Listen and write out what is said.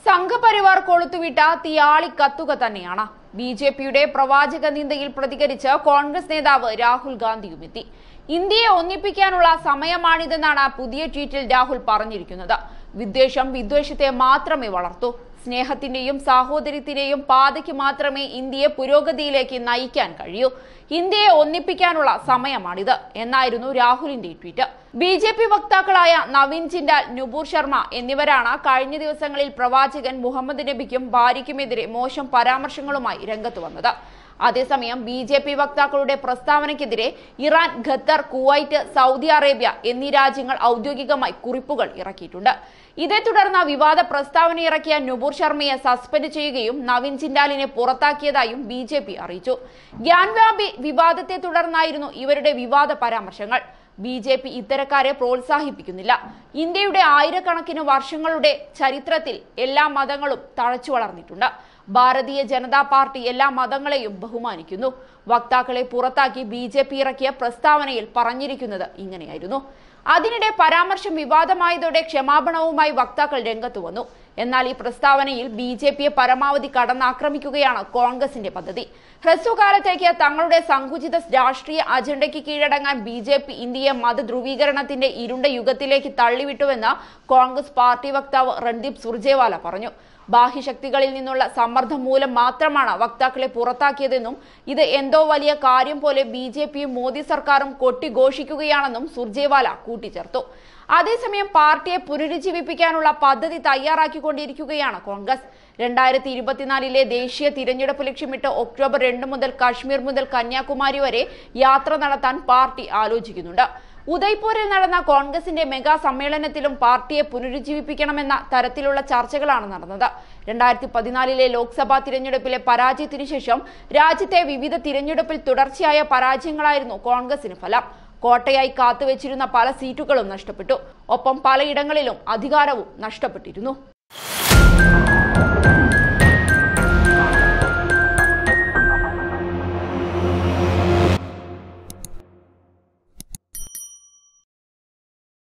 സംഘപരിവാർ കൊളുത്തുവിട്ട തീയാളി കത്തുക തന്നെയാണ് B J പിയുടെ പ്രവാചക നിന്ദയിൽ പ്രതികരിച്ച് കോൺഗ്രസ് നേതാവ് രാഹുൽ ഗാന്ധിയും എത്തി ഇന്ത്യയെ ഒന്നിപ്പിക്കാനുള്ള സമയമാണിതെന്നാണ് പുതിയ ട്വീറ്റിൽ രാഹുൽ പറഞ്ഞിരിക്കുന്നത് വിദ്വേഷം വിദ്വേഷത്തെ മാത്രമേ വളർത്തൂ സ്നേഹത്തിന്റെയും സാഹോദര്യത്തിന്റെയും പാതയ്ക്ക് മാത്രമേ ഇന്ത്യയെ പുരോഗതിയിലേക്ക് നയിക്കാൻ കഴിയൂ ഇന്ത്യയെ ഒന്നിപ്പിക്കാനുള്ള സമയമാണിത് എന്നായിരുന്നു രാഹുലിന്റെ ട്വീറ്റ് ബി ജെ പി വക്താക്കളായ നവീൻ ജിൻഡാൽ നുപൂർ ശർമ്മ എന്നിവരാണ് കഴിഞ്ഞ ദിവസങ്ങളിൽ പ്രവാചകൻ മുഹമ്മദ് നബിക്കും ഭാര്യയ്ക്കുമെതിരെ മോശം പരാമർശങ്ങളുമായി രംഗത്ത് വന്നത് അതേസമയം ബി ജെ പി വക്താക്കളുടെ പ്രസ്താവനയ്ക്കെതിരെ Iran Qatar Kuwait Saudi Arabia എന്നീ രാജ്യങ്ങൾ ഔദ്യോഗികമായി കുറിപ്പുകൾ ഇറക്കിയിട്ടുണ്ട് ഇതേ തുടർന്ന് വിവാദ പ്രസ്താവന ഇറക്കിയ നുപൂർ ശർമ്മയെ സസ്പെൻഡ് ചെയ്യുകയും നവീൻ ജിൻഡാലിനെ പുറത്താക്കിയതായും ബി ജെ പി അറിയിച്ചു ഗ്യാൻവാബി വിവാദത്തെ തുടർന്നായിരുന്നു ഇവരുടെ വിവാദ പരാമർശങ്ങൾ ബി ജെ പി ഇത്തരക്കാരെ പ്രോത്സാഹിപ്പിക്കുന്നില്ല ഇന്ത്യയുടെ ആയിരക്കണക്കിന് വർഷങ്ങളുടെ ചരിത്രത്തിൽ എല്ലാ മതങ്ങളും തഴച്ചു വളർന്നിട്ടുണ്ട് ഭാരതീയ ജനതാ പാർട്ടി എല്ലാ മതങ്ങളെയും ബഹുമാനിക്കുന്നു വക്താക്കളെ പുറത്താക്കി ബി ജെ പി ഇറക്കിയ പ്രസ്താവനയിൽ പറഞ്ഞിരിക്കുന്നത് ഇങ്ങനെയായിരുന്നു അതിനിടെ പരാമർശം വിവാദമായതോടെ ക്ഷമാപണവുമായി വക്താക്കൾ രംഗത്തു വന്നു എന്നാൽ ഈ പ്രസ്താവനയിൽ ബി ജെ പിയെ പരമാവധി കടന്നാക്രമിക്കുകയാണ് കോൺഗ്രസിന്റെ പദ്ധതി ഹ്രസ്വകാലത്തേക്ക് തങ്ങളുടെ സങ്കുചിത രാഷ്ട്രീയ അജണ്ടയ്ക്ക് കീഴടങ്ങാൻ ബി ജെ പി ഇന്ത്യയെ മതധ്രുവീകരണത്തിന്റെ ഇരുണ്ട യുഗത്തിലേക്ക് തള്ളിവിട്ടുവെന്ന് കോൺഗ്രസ് പാർട്ടി വക്താവ് രൺദീപ് സുർജേവാല പറഞ്ഞു ബാഹ്യശക്തികളിൽ നിന്നുള്ള സമ്മർദ്ദം മൂലം മാത്രമാണ് വക്താക്കളെ പുറത്താക്കിയതെന്നും ഇത് എന്തോ വലിയ കാര്യം പോലെ ബി ജെ പിയും മോദി സർക്കാരും കൊട്ടിഘോഷിക്കുകയാണെന്നും സുർജേവാല കൂട്ടിച്ചേർത്തു അതേസമയം പാർട്ടിയെ പുനരുജ്ജീവിപ്പിക്കാനുള്ള പദ്ധതി തയ്യാറാക്കിക്കൊണ്ടിരിക്കുകയാണ് കോൺഗ്രസ് രണ്ടായിരത്തി ഇരുപത്തിനാലിലെ ദേശീയ തിരഞ്ഞെടുപ്പ് ലക്ഷ്യമിട്ട് ഒക്ടോബർ രണ്ട് മുതൽ കാശ്മീർ മുതൽ കന്യാകുമാരി വരെ യാത്ര നടത്താൻ പാർട്ടി ആലോചിക്കുന്നുണ്ട് ഉദയ്പൂരിൽ നടന്ന കോൺഗ്രസിന്റെ മെഗാ സമ്മേളനത്തിലും പാർട്ടിയെ പുനരുജ്ജീവിപ്പിക്കണമെന്ന തരത്തിലുള്ള ചർച്ചകളാണ് നടന്നത് രണ്ടായിരത്തി പതിനാലിലെ ലോക്സഭാ തിരഞ്ഞെടുപ്പിലെ പരാജയത്തിനു ശേഷം രാജ്യത്തെ വിവിധ തിരഞ്ഞെടുപ്പിൽ തുടർച്ചയായ പരാജയങ്ങളായിരുന്നു കോൺഗ്രസിന് ഫലം കോട്ടയായി കാത്തുവച്ചിരുന്ന പല സീറ്റുകളും നഷ്ടപ്പെട്ടു ഒപ്പം പലയിടങ്ങളിലും അധികാരവും നഷ്ടപ്പെട്ടിരുന്നു